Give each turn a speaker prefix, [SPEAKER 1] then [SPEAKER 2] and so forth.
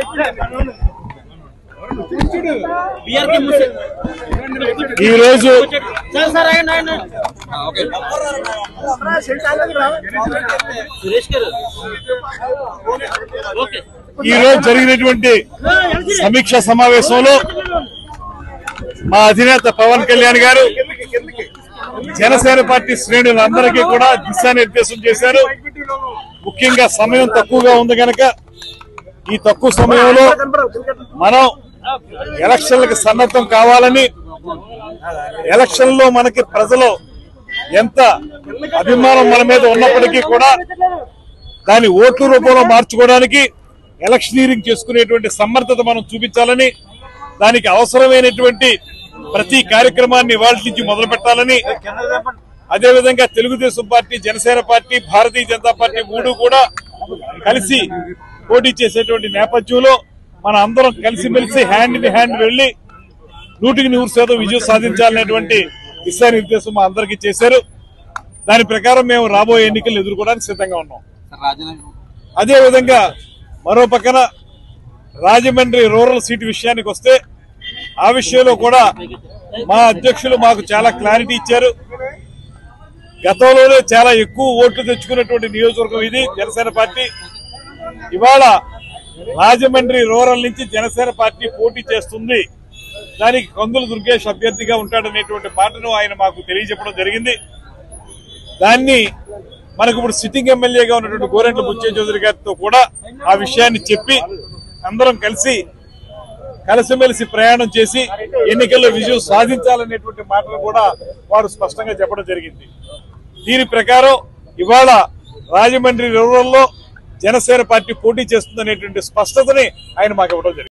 [SPEAKER 1] BRK ముసి
[SPEAKER 2] ఈ రోజు
[SPEAKER 1] సార్ సార్ ఆయన ఆయన సురేష్ గారు ఓకే
[SPEAKER 2] ఈ రోజు జరిగినటువంటి సమీక్ష సమావేశంలో మా అధినేత పవన్ కళ్యాణ్ గారు జనసేన పార్టీ శ్రేణులందరికీ కూడా దిశానిర్దేశం చేశారు ముఖ్యంగా సమయం తక్కువగా ఉంది కనుక ఈ తక్కువ సమయంలో మనం ఎలక్షన్లకు సన్నద్ధం కావాలని ఎలక్షన్ లో మనకి ప్రజలు ఎంత అభిమానం మన మీద ఉన్నప్పటికీ కూడా దాని ఓట్ల రూపంలో మార్చుకోవడానికి ఎలక్షనీరింగ్ చేసుకునేటువంటి సమర్థత మనం చూపించాలని దానికి అవసరమైనటువంటి ప్రతి కార్యక్రమాన్ని ఇవాళ నుంచి మొదలు పెట్టాలని అదేవిధంగా Telugu Desam party Janasena party Bharatiya Janata party మూడు కూడా కలిసి పోటీ చేసేటువంటి నేపథ్యంలో మన అందరం కలిసిమెలిసి హ్యాండ్ ఇన్ హ్యాండ్ వెళ్లి నూటికి నూరు శాతం విజయం సాధించాలనేటువంటి దిశానిర్దేశం మా అందరికీ చేశారు దాని ప్రకారం మేము రాబోయే ఎన్నికలు ఎదుర్కోవడానికి సిద్ధంగా ఉన్నాం అదే విధంగా మరో పక్కన రాజమండ్రి రూరల్ సీటు విషయానికి వస్తే ఆ విషయంలో కూడా మా అధ్యక్షులు మాకు చాలా క్లారిటీ ఇచ్చారు గతంలోనే చాలా ఎక్కువ ఓట్లు తెచ్చుకున్నటువంటి నియోజకవర్గం ఇది జనసేన పార్టీ ఇవాళ రాజమండ్రి రూరల్ నుంచి జనసేన పార్టీ పోటీ చేస్తుంది దానికి కందుల దుర్గేష్ అభ్యర్థిగా ఉంటాడనేటువంటి మాటను ఆయన మాకు తెలియజెప్పడం జరిగింది దాన్ని మనకు ఇప్పుడు సిట్టింగ్ ఎమ్మెల్యేగా ఉన్నటువంటి గోరెంట్ల బుచ్చే చౌదరి గారితో కూడా ఆ విషయాన్ని చెప్పి అందరం కలిసి కలిసిమెలిసి ప్రయాణం చేసి ఎన్నికల్లో విజయం సాధించాలనేటువంటి మాటలు కూడా వారు స్పష్టంగా చెప్పడం జరిగింది దీని ప్రకారం ఇవాళ రాజమండ్రి రూరల్లో జనసేన పార్టీ పోటీ చేస్తుందనేటువంటి స్పష్టతని ఆయన మాకు ఇవ్వడం జరిగింది